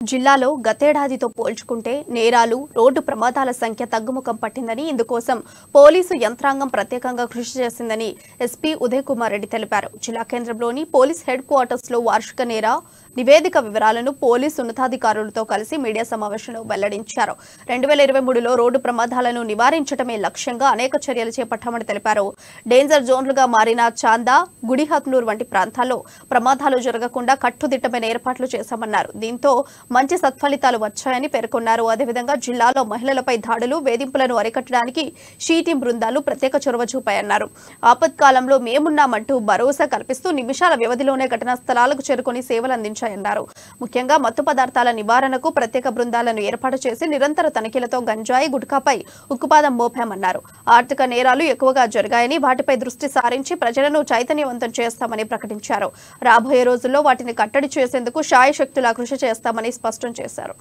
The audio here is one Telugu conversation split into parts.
జిల్లాలో గతేడాదితో పోల్చుకుంటే నేరాలు రోడ్డు ప్రమాదాల సంఖ్య తగ్గుముఖం పట్టిందని ఇందుకోసం పోలీసు యంత్రాంగం ప్రత్యేకంగా కృషి చేసిందని ఎస్పీ ఉదయ్ కుమార్ రెడ్డి తెలిపారు జిల్లా కేంద్రంలోని పోలీస్ హెడ్ క్వార్టర్స్ లో వార్షిక నేర నివేదిక వివరాలను పోలీసు ఉన్నతాధికారులతో కలిసి మీడియా సమావేశంలో వెల్లడించారు రెండు వేల ఇరవై మూడులో రోడ్డు ప్రమాదాలను నివారించడమే లక్ష్యంగా అనేక చర్యలు చేపట్టామని తెలిపారు డేంజర్ జోన్లుగా మారిన చాందా గుడిహత్నూర్ వంటి ప్రాంతాల్లో ప్రమాదాలు జరగకుండా కట్టుదిట్టమైన ఏర్పాట్లు చేశామన్నారు దీంతో మంచి సత్ఫలితాలు వచ్చాయని పేర్కొన్నారు అదేవిధంగా జిల్లాలో మహిళలపై దాడులు వేధింపులను అరికట్టడానికి షీటీం బృందాలు ప్రత్యేక చొరవ చూపాయన్నారు ఆపత్కాలంలో మేమున్నామంటూ భరోసా కల్పిస్తూ నిమిషాల వ్యవధిలోనే ఘటనా స్థలాలకు చేరుకుని సేవలు అందించాయన్నారు ముఖ్యంగా మత్తు పదార్థాల నివారణకు ప్రత్యేక బృందాలను ఏర్పాటు చేసి నిరంతర తనిఖీలతో గంజాయి గుట్కాపై ఉక్కుపాదం మోపామన్నారు ఆర్థిక నేరాలు ఎక్కువగా జరిగాయని వాటిపై దృష్టి సారించి ప్రజలను చైతన్యవంతం చేస్తామని ప్రకటించారు రాబోయే రోజుల్లో వాటిని కట్టడి చేసేందుకు శాయశక్తులా కృషి చేస్తామని స్పష్టం చేశారు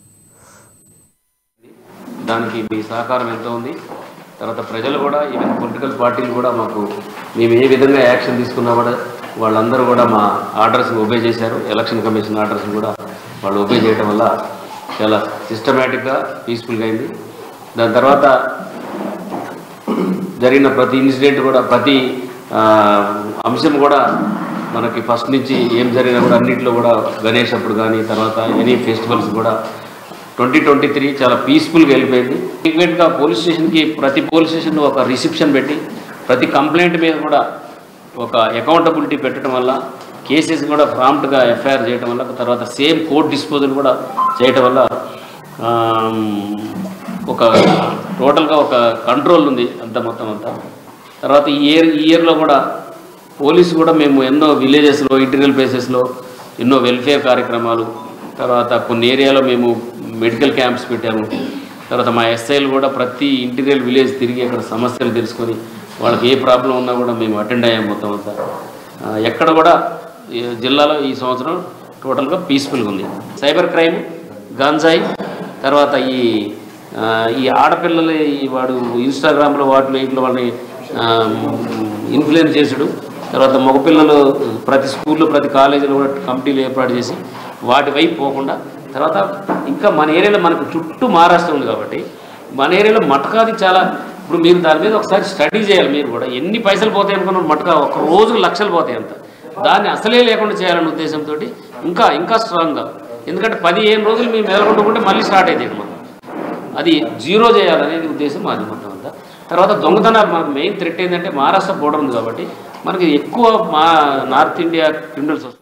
దానికి మీ సహకారం ఎంతో ఉంది తర్వాత ప్రజలు కూడా ఈవెన్ పొలిటికల్ పార్టీలు కూడా మాకు మేము ఏ విధంగా యాక్షన్ తీసుకున్నా కూడా వాళ్ళందరూ కూడా మా ఆర్డర్స్ని ఒబే చేశారు ఎలక్షన్ కమిషన్ ఆర్డర్స్ని కూడా వాళ్ళు ఒబే చేయడం వల్ల చాలా సిస్టమేటిక్గా పీస్ఫుల్గా అయింది దాని తర్వాత జరిగిన ప్రతి ఇన్సిడెంట్ కూడా ప్రతి ఆ, అంశం కూడా మనకి ఫస్ట్ నుంచి ఏం జరిగినా కూడా అన్నింటిలో కూడా గణేష్ అప్పుడు కానీ తర్వాత ఎనీ ఫెస్టివల్స్ కూడా ట్వంటీ ట్వంటీ త్రీ చాలా పీస్ఫుల్గా వెళ్ళిపోయింది ఫ్రీక్వెంట్గా పోలీస్ స్టేషన్కి ప్రతి పోలీస్ స్టేషన్లో ఒక రిసెప్షన్ పెట్టి ప్రతి కంప్లైంట్ మీద కూడా ఒక అకౌంటబిలిటీ పెట్టడం వల్ల కేసెస్ కూడా ప్రాంప్ట్గా ఎఫ్ఐఆర్ చేయడం వల్ల తర్వాత సేమ్ కోర్ట్ డిస్పోజల్ కూడా చేయటం వల్ల ఆమ్, ఒక టోటల్గా ఒక కంట్రోల్ ఉంది అంత మొత్తం అంతా తర్వాత ఈ ఇయర్ ఈ ఇయర్లో కూడా పోలీసు కూడా మేము ఎన్నో విలేజెస్లో ఇంటీరియల్ ప్లేసెస్లో ఎన్నో వెల్ఫేర్ కార్యక్రమాలు తర్వాత కొన్ని ఏరియాలో మేము మెడికల్ క్యాంప్స్ పెట్టాము తర్వాత మా ఎస్ఐలు కూడా ప్రతి ఇంటీరియల్ విలేజ్ తిరిగి అక్కడ సమస్యలు తెలుసుకొని వాళ్ళకి ఏ ప్రాబ్లం ఉన్నా కూడా మేము అటెండ్ అయ్యాము మొత్తం అంతా ఆ, ఎక్కడ కూడా ఈ జిల్లాలో ఈ సంవత్సరం టోటల్గా పీస్ఫుల్గా ఉంది సైబర్ క్రైమ్ గంజాయి తర్వాత ఈ ఆ, ఈ ఆడపిల్లలు ఈ వాడు ఇన్స్టాగ్రామ్లో వాటిలో ఇంట్లో వాళ్ళని ఇన్ఫ్లుయెన్స్ చేసుడు తర్వాత మగపిల్లలు ప్రతి స్కూల్లో ప్రతి కాలేజీలో కూడా కమిటీలు ఏర్పాటు చేసి వాటి వైపు పోకుండా తర్వాత ఇంకా మన ఏరియాలో మనకు చుట్టూ మహారాష్ట్ర ఉంది కాబట్టి మన ఏరియాలో మటకాది చాలా ఇప్పుడు మీరు దాని మీద ఒకసారి స్టడీ చేయాలి మీరు కూడా ఎన్ని పైసలు పోతాయి అనుకున్న మటకా ఒక రోజు లక్షలు పోతాయి అంత దాన్ని అసలే లేకుండా చేయాలనే ఉద్దేశంతో ఇంకా ఇంకా స్ట్రాంగ్గా ఎందుకంటే పదిహేను రోజులు మేము మెదలకుంటుంటే మళ్ళీ స్టార్ట్ అవుతాయి మనం అది జీరో చేయాలనేది ఉద్దేశం మాది మొత్తం అంతా తర్వాత దొంగతన మనకు మెయిన్ థ్రెట్ ఏంటంటే మహారాష్ట్ర బోర్డర్ ఉంది కాబట్టి మనకి ఎక్కువ మా నార్త్ ఇండియా క్రిమినల్స్ వస్తారు